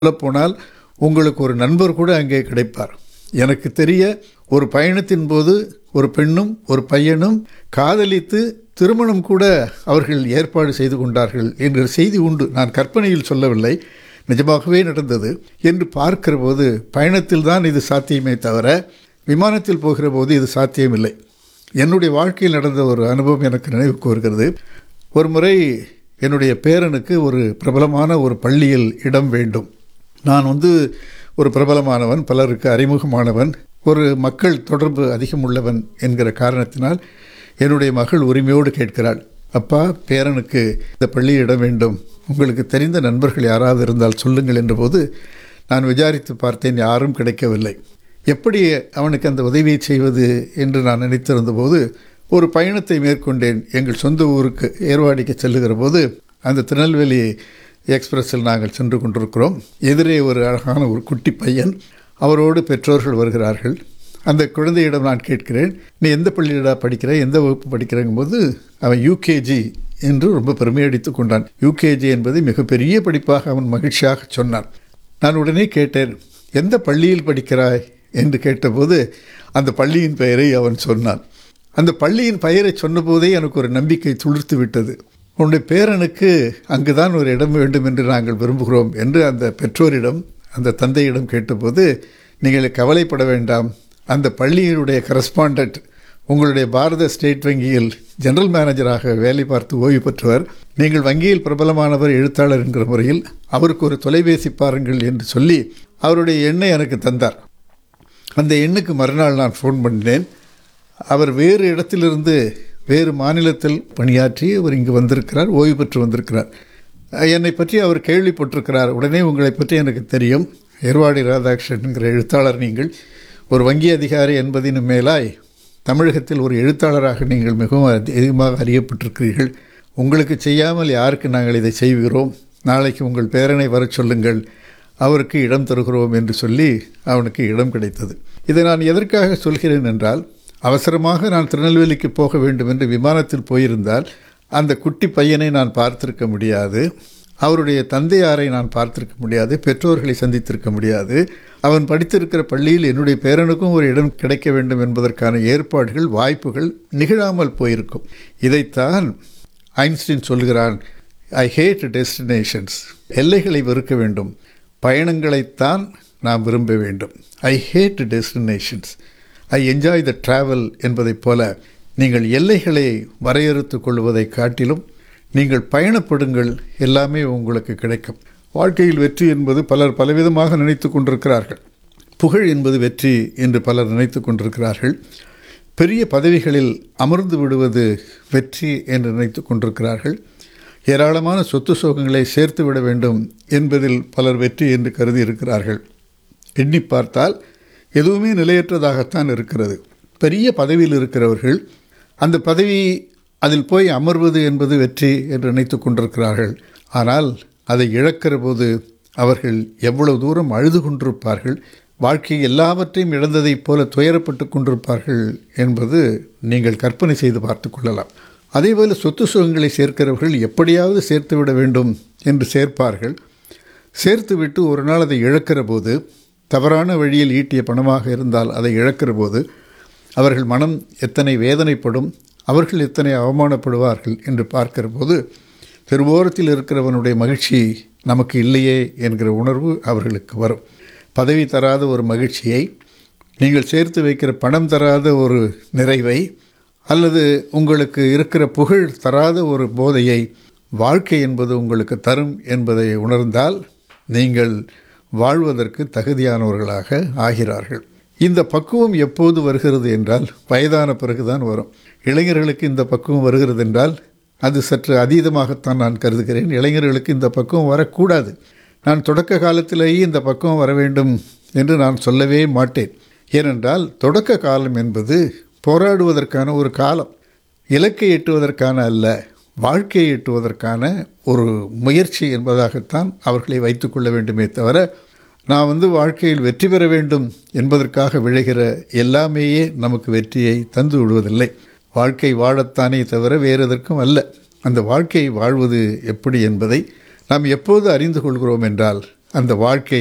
சொல்லப்போனால் உங்களுக்கு ஒரு நண்பர் கூட அங்கே கிடைப்பார் எனக்கு தெரிய ஒரு பயணத்தின் போது ஒரு பெண்ணும் ஒரு பையனும் காதலித்து திருமணம் கூட அவர்கள் ஏற்பாடு செய்து கொண்டார்கள் என்ற செய்தி உண்டு நான் கற்பனையில் சொல்லவில்லை நிஜமாகவே நடந்தது என்று பார்க்கிற போது பயணத்தில் தான் இது சாத்தியமே தவிர விமானத்தில் போகிற போது இது சாத்தியமில்லை என்னுடைய வாழ்க்கையில் நடந்த ஒரு அனுபவம் எனக்கு நினைவுக்கு வருகிறது ஒரு முறை என்னுடைய பேரனுக்கு ஒரு பிரபலமான ஒரு பள்ளியில் இடம் வேண்டும் நான் வந்து ஒரு பிரபலமானவன் பலருக்கு அறிமுகமானவன் ஒரு மக்கள் தொடர்பு அதிகம் உள்ளவன் என்கிற காரணத்தினால் என்னுடைய மகள் உரிமையோடு கேட்கிறாள் அப்பா பேரனுக்கு இந்த பள்ளியில் இடம் வேண்டும் உங்களுக்கு தெரிந்த நண்பர்கள் யாராவது இருந்தால் சொல்லுங்கள் என்றபோது நான் விசாரித்து பார்த்தேன் யாரும் கிடைக்கவில்லை எப்படி அவனுக்கு அந்த உதவியை செய்வது என்று நான் நினைத்திருந்த போது ஒரு பயணத்தை மேற்கொண்டேன் எங்கள் சொந்த ஊருக்கு ஏர்வாடிக்கு செல்லுகிற போது அந்த திருநெல்வேலி எக்ஸ்பிரஸில் நாங்கள் சென்று கொண்டிருக்கிறோம் எதிரே ஒரு அழகான ஒரு குட்டி பையன் அவரோடு பெற்றோர்கள் வருகிறார்கள் அந்த குழந்தையிடம் நான் கேட்கிறேன் நீ எந்த பள்ளியிடா படிக்கிற எந்த வகுப்பு படிக்கிறங்கும் போது அவன் யூகேஜி என்று ரொம்ப பெருமையடித்து கொண்டான் யூகேஜி என்பது மிகப்பெரிய படிப்பாக அவன் மகிழ்ச்சியாக சொன்னான் நான் உடனே கேட்டேன் எந்த பள்ளியில் படிக்கிறாய் என்று கேட்டபோது அந்த பள்ளியின் பெயரை அவன் சொன்னான் அந்த பள்ளியின் பெயரை சொன்னபோதே எனக்கு ஒரு நம்பிக்கை துளிர்த்து விட்டது உன்னுடைய பேரனுக்கு அங்குதான் ஒரு இடம் வேண்டும் என்று நாங்கள் விரும்புகிறோம் என்று அந்த பெற்றோரிடம் அந்த தந்தையிடம் கேட்டபோது நீங்கள் கவலைப்பட வேண்டாம் அந்த பள்ளியினுடைய கரஸ்பாண்டட் உங்களுடைய பாரத ஸ்டேட் வங்கியில் ஜெனரல் மேனேஜராக வேலை பார்த்து ஓய்வு பெற்றவர் நீங்கள் வங்கியில் பிரபலமானவர் எழுத்தாளர் என்கிற முறையில் அவருக்கு ஒரு தொலைபேசி பாருங்கள் என்று சொல்லி அவருடைய எண்ணை எனக்கு தந்தார் அந்த எண்ணுக்கு மறுநாள் நான் ஃபோன் பண்ணினேன் அவர் வேறு இடத்திலிருந்து வேறு மாநிலத்தில் பணியாற்றி அவர் இங்கு வந்திருக்கிறார் ஓய்வு பெற்று வந்திருக்கிறார் என்னை பற்றி அவர் கேள்விப்பட்டிருக்கிறார் உடனே உங்களை பற்றி எனக்கு தெரியும் எர்வாடி ராதாகிருஷ்ணன்கிற எழுத்தாளர் நீங்கள் ஒரு வங்கி அதிகாரி என்பதின் மேலாய் தமிழகத்தில் ஒரு எழுத்தாளராக நீங்கள் மிகவும் அதிகமாக அறியப்பட்டிருக்கிறீர்கள் உங்களுக்கு செய்யாமல் யாருக்கு நாங்கள் இதை செய்கிறோம் நாளைக்கு உங்கள் பேரனை வர சொல்லுங்கள் அவருக்கு இடம் தருகிறோம் என்று சொல்லி அவனுக்கு இடம் கிடைத்தது இதை நான் எதற்காக சொல்கிறேன் என்றால் அவசரமாக நான் திருநெல்வேலிக்கு போக வேண்டும் என்று விமானத்தில் போயிருந்தால் அந்த குட்டி பையனை நான் பார்த்திருக்க முடியாது அவருடைய தந்தையாரை நான் பார்த்திருக்க முடியாது பெற்றோர்களை சந்தித்திருக்க முடியாது அவன் படித்திருக்கிற பள்ளியில் என்னுடைய பேரனுக்கும் ஒரு இடம் கிடைக்க வேண்டும் என்பதற்கான ஏற்பாடுகள் வாய்ப்புகள் நிகழாமல் போயிருக்கும் இதைத்தான் ஐன்ஸ்டீன் சொல்கிறான் ஐ ஹேட் டெஸ்டினேஷன்ஸ் எல்லைகளை வெறுக்க வேண்டும் பயணங்களைத்தான் நாம் விரும்ப வேண்டும் I hate destinations I enjoy the travel என்பதைப் போல நீங்கள் எல்லைகளை வரையறுத்து கொள்வதை காட்டிலும் நீங்கள் பயணப்படுங்கள் எல்லாமே உங்களுக்கு கிடைக்கும் வாழ்க்கையில் வெற்றி என்பது பலர் பலவிதமாக நினைத்து கொண்டிருக்கிறார்கள் புகழ் என்பது வெற்றி என்று பலர் நினைத்து கொண்டிருக்கிறார்கள் பெரிய பதவிகளில் அமர்ந்து விடுவது வெற்றி என்று நினைத்து கொண்டிருக்கிறார்கள் ஏராளமான சொத்து சோகங்களை சேர்த்து விட வேண்டும் என்பதில் பலர் வெற்றி என்று கருதி இருக்கிறார்கள் எண்ணி பார்த்தால் எதுவுமே நிலையற்றதாகத்தான் இருக்கிறது பெரிய பதவியில் இருக்கிறவர்கள் அந்த பதவி அதில் போய் அமர்வது என்பது வெற்றி என்று நினைத்து கொண்டிருக்கிறார்கள் ஆனால் அதை இழக்கிற போது அவர்கள் எவ்வளவு தூரம் அழுது கொண்டிருப்பார்கள் வாழ்க்கை எல்லாவற்றையும் இழந்ததைப் போல துயரப்பட்டு கொண்டிருப்பார்கள் என்பது நீங்கள் கற்பனை செய்து பார்த்து கொள்ளலாம் அதேபோல் சொத்து சுகங்களை சேர்க்கிறவர்கள் எப்படியாவது சேர்த்து விட வேண்டும் என்று சேர்ப்பார்கள் சேர்த்துவிட்டு ஒரு நாள் அதை இழக்கிற போது தவறான வழியில் ஈட்டிய பணமாக இருந்தால் அதை இழக்கிற போது அவர்கள் மனம் எத்தனை வேதனைப்படும் அவர்கள் எத்தனை அவமானப்படுவார்கள் என்று பார்க்கிற போது தெருவோரத்தில் இருக்கிறவனுடைய மகிழ்ச்சி நமக்கு இல்லையே என்கிற உணர்வு அவர்களுக்கு வரும் பதவி தராத ஒரு மகிழ்ச்சியை நீங்கள் சேர்த்து வைக்கிற பணம் தராத ஒரு நிறைவை அல்லது உங்களுக்கு இருக்கிற புகழ் தராத ஒரு போதையை வாழ்க்கை என்பது உங்களுக்கு தரும் என்பதை உணர்ந்தால் நீங்கள் வாழ்வதற்கு தகுதியானவர்களாக ஆகிறார்கள் இந்த பக்குவம் எப்போது வருகிறது என்றால் வயதான பிறகுதான் வரும் இளைஞர்களுக்கு இந்த பக்குவம் வருகிறது என்றால் அது சற்று அதீதமாகத்தான் நான் கருதுகிறேன் இளைஞர்களுக்கு இந்த பக்குவம் வரக்கூடாது நான் தொடக்க காலத்திலேயே இந்த பக்குவம் வர வேண்டும் என்று நான் சொல்லவே மாட்டேன் ஏனென்றால் தொடக்க காலம் என்பது போராடுவதற்கான ஒரு காலம் இலக்கை எட்டுவதற்கான அல்ல வாழ்க்கையை எட்டுவதற்கான ஒரு முயற்சி என்பதாகத்தான் அவர்களை வைத்துக்கொள்ள வேண்டுமே தவிர நான் வந்து வாழ்க்கையில் வெற்றி பெற வேண்டும் என்பதற்காக விழைகிற எல்லாமேயே நமக்கு வெற்றியை தந்து விடுவதில்லை வாழ்க்கை வாழத்தானே தவிர வேறு எதற்கும் அல்ல அந்த வாழ்க்கையை வாழ்வது எப்படி என்பதை நாம் எப்போது அறிந்து கொள்கிறோம் என்றால் அந்த வாழ்க்கை